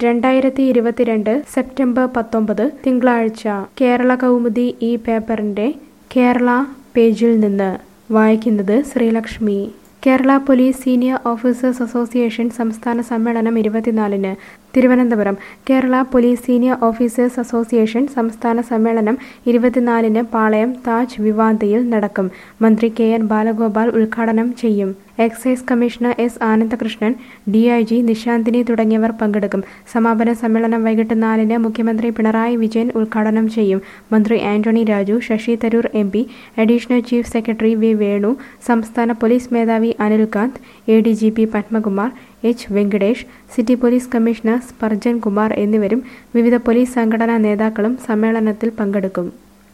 രണ്ടായിരത്തി ഇരുപത്തിരണ്ട് സെപ്റ്റംബർ പത്തൊമ്പത് തിങ്കളാഴ്ച കേരള കൗമുദി ഈ പേപ്പറിന്റെ കേരള പേജിൽ നിന്ന് വായിക്കുന്നത് Sreelakshmi Kerala police senior officers association സംസ്ഥാന സമ്മേളനം ഇരുപത്തിനാലിന് Thiruvananthapuram Kerala police senior officers association സംസ്ഥാന സമ്മേളനം ഇരുപത്തിനാലിന് പാളയം താജ് വിവാന്തയിൽ നടക്കും മന്ത്രി കെ എൻ ബാലഗോപാൽ ഉദ്ഘാടനം ചെയ്യും excise commissioner S Anandakrishnan D I G Nishanthini തുടങ്ങിയവർ പങ്കെടുക്കും സമാപന സമ്മേളനം വൈകിട്ട് നാലിന് മുഖ്യമന്ത്രി പിണറായി വിജയൻ ഉദ്ഘാടനം ചെയ്യും മന്ത്രി Antony Raju Shashi Tharoor M P additional chief secretary V Venu സംസ്ഥാന പോലീസ് മേധാവി Anilkant A D G P Padmakumar H Venkatesh city police commissioner Sparjan Kumar എന്നിവരും വിവിധ പോലീസ് സംഘടനാ നേതാക്കളും സമ്മേളനത്തിൽ പങ്കെടുക്കും